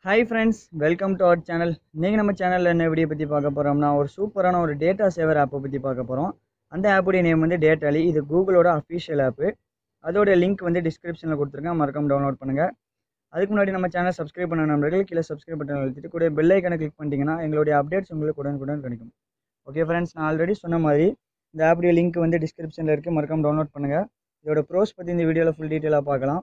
Hi friends welcome to our channel இன்றைக்கி நம்ம சேனலில் என்ன வீடியோ பற்றி பார்க்க போகிறோம்னா ஒரு சூப்பரான ஒரு டேட்டா சேவர் ஆப்பை பற்றி பார்க்க போகிறோம் அந்த ஆப்புடைய நேம் வந்து டேட்டாலி இது கூகுளோட அஃபிஷியல் ஆப்பு அதோட லிங்க் வந்து டிஸ்கிரிப்ஷனில் கொடுத்துருக்கேன் மறக்காம டவுன்லோட் பண்ணுங்கள் அதுக்கு முன்னாடி நம்ம சேனல் சப்ஸ்கிரைப் பண்ண நம்பர்கள் கீழே சப்ஸ்கிரைப் பட்டன் அழுத்திட்டு கூட பெல் ஐக்கனை கிளிக் பண்ணிட்டீங்கன்னா எங்களுடைய அப்டேட்ஸ் உங்களுக்கு உடனுக்குடன் கிடைக்கும் ஓகே ஃப்ரெண்ட்ஸ் நான் ஆல்ரெடி சொன்ன மாதிரி இந்த ஆப்புடைய லிங்க் வந்து டிஸ்கிரிப்ஷனில் இருக்குது மறக்காம டவுன்லோட் பண்ணுங்கள் இதோட ப்ரோஸ் பற்றி இந்த வீடியோவில் ஃபுல் டீட்டெயிலாக பார்க்கலாம்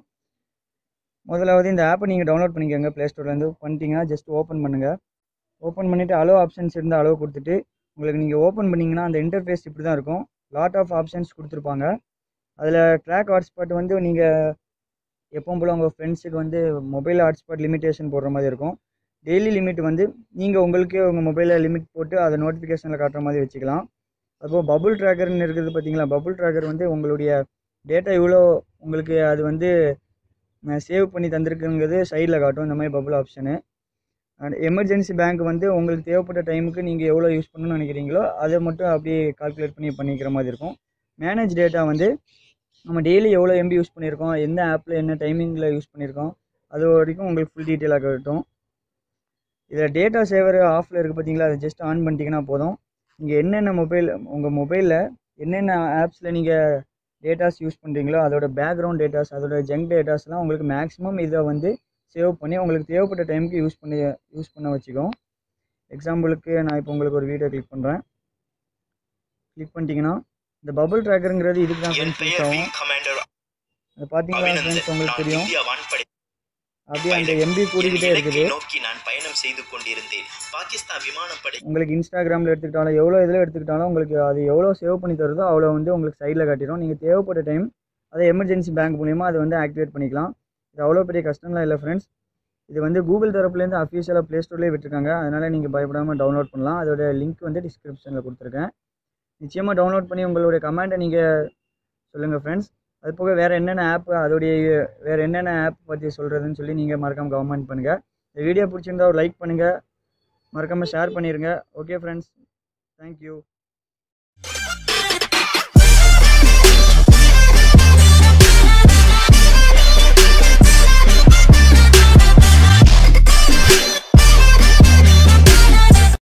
முதலாவது இந்த ஆப்பை நீங்கள் டவுன்லோட் பண்ணிக்கோங்க ப்ளே ஸ்டோர்லேருந்து பண்ணிட்டீங்கன்னா ஜஸ்ட் ஓப்பன் பண்ணுங்கள் ஓப்பன் பண்ணிவிட்டு அலோ ஆப்ஷன்ஸ் இருந்தால் அலோ கொடுத்துட்டு உங்களுக்கு நீங்கள் ஓப்பன் பண்ணிங்கன்னா அந்த இன்டர்ஃபேஸ் இப்படி தான் இருக்கும் லாட் ஆஃப் ஆப்ஷன்ஸ் கொடுத்துருப்பாங்க அதில் ட்ராக் ஹாட்ஸ்பாட் வந்து நீங்கள் எப்பவும் போல் உங்கள் ஃப்ரெண்ட்ஸுக்கு வந்து மொபைல் ஹாட்ஸ்பாட் லிமிட்டேஷன் போடுற மாதிரி இருக்கும் டெய்லி லிமிட் வந்து நீங்கள் உங்களுக்கே உங்கள் மொபைலில் லிமிட் போட்டு அதை நோட்டிஃபிகேஷனில் காட்டுற மாதிரி வச்சுக்கலாம் அப்போது பபுள் ட்ராக்கர்னு இருக்குது பார்த்தீங்களா பபுள் ட்ராக்கர் வந்து உங்களுடைய டேட்டா இவ்வளோ உங்களுக்கு அது வந்து சேவ் பண்ணி தந்திருக்குங்கிறது சைடில் காட்டும் இந்த மாதிரி bubble option and emergency bank வந்து உங்களுக்கு தேவைப்பட்ட டைமுக்கு நீங்கள் எவ்வளோ யூஸ் பண்ணணும்னு நினைக்கிறீங்களோ அதை மட்டும் அப்படியே கால்குலேட் பண்ணி பண்ணிக்கிற மாதிரி இருக்கும் மேனேஜ் டேட்டா வந்து நம்ம டெய்லி எவ்வளோ எம்பி யூஸ் பண்ணியிருக்கோம் எந்த ஆப்பில் என்ன டைமிங்கில் யூஸ் பண்ணியிருக்கோம் அது வரைக்கும் உங்களுக்கு ஃபுல் டீட்டெயிலாக காட்டும் இதில் டேட்டா சேவர் ஆஃபில் இருக்குது பார்த்தீங்களா அதை ஜஸ்ட் ஆன் பண்ணிட்டீங்கன்னா போதும் நீங்கள் என்னென்ன மொபைல் உங்கள் மொபைலில் என்னென்ன ஆப்ஸில் நீங்கள் டேட்டாஸ் யூஸ் பண்ணுறீங்களோ அதோட பேக்ரவுண்ட் டேட்டாஸ் அதோட ஜங்க் டேட்டாஸ்லாம் உங்களுக்கு மேக்ஸிமம் இதை வந்து சேவ் பண்ணி உங்களுக்கு தேவைப்பட்ட டைமுக்கு யூஸ் பண்ணி யூஸ் பண்ண வச்சுக்கும் எக்ஸாம்பிளுக்கு நான் இப்போ உங்களுக்கு ஒரு வீடியோ கிளிக் பண்ணுறேன் கிளிக் பண்ணிட்டீங்கன்னா இந்த பபுள் ட்ராக்கருங்கிறது இதுக்கு தான் என் ஃப்ரெண்ட்ஸ் யூஸ் பெயர் ஆகும் விங் கமாண்டர் அது பார்த்தீங்களா ஃப்ரெண்ட்ஸ் அபிநந்தன் உங்களுக்கு நான் தெரியும் இந்திய வான்படை அப்படியே அந்த பைலட். எம்பி என் கூடிக்கிட்டே இலக்கை இருக்குது நோக்கி நான் பயணம் செய்து கொண்டிருந்தேன் பாகிஸ்தான் விமானப்படை உங்களுக்கு இன்ஸ்டாகிராமில் எடுத்துக்கிட்டாலும் எவ்வளோ இதில் எடுத்துக்கிட்டாலும் உங்களுக்கு அது எவ்வளோ சேவ் பண்ணி தருதோ அவ்வளோ வந்து உங்களுக்கு சைடில் காட்டிடும் நீங்கள் தேவைப்பட்ட டைம் அதை எமர்ஜென்சி பேங்க் மூலிமா அதை வந்து ஆக்டிவேட் பண்ணிக்கலாம் இது அவ்வளோ பெரிய கஷ்டம்லாம் இல்லை ஃப்ரெண்ட்ஸ் இது வந்து கூகுள் தரப்புலேருந்து அஃபிஷியலாக ப்ளே ஸ்டோர்லேயே விட்டுருக்காங்க அதனால் நீங்கள் பயப்படாமல் டவுன்லோட் பண்ணலாம் அதோட லிங்க் வந்து டிஸ்கிரிப்ஷனில் கொடுத்துருக்கேன் நிச்சயமாக டவுன்லோட் பண்ணி உங்களுடைய கமெண்ட்டை நீங்கள் சொல்லுங்கள் ஃப்ரெண்ட்ஸ் அது போக வேறு என்னென்ன ஆப் அதோடைய வேறு என்னென்ன ஆப் பற்றி சொல்கிறதுன்னு சொல்லி நீங்கள் மறக்காமல் கமெண்ட் பண்ணுங்கள் இந்த வீடியோ பிடிச்சிருந்தா ஒரு லைக் பண்ணுங்கள் மறக்காமல் ஷேர் பண்ணிடுங்க ஓகே ஃப்ரெண்ட்ஸ் தேங்க்யூ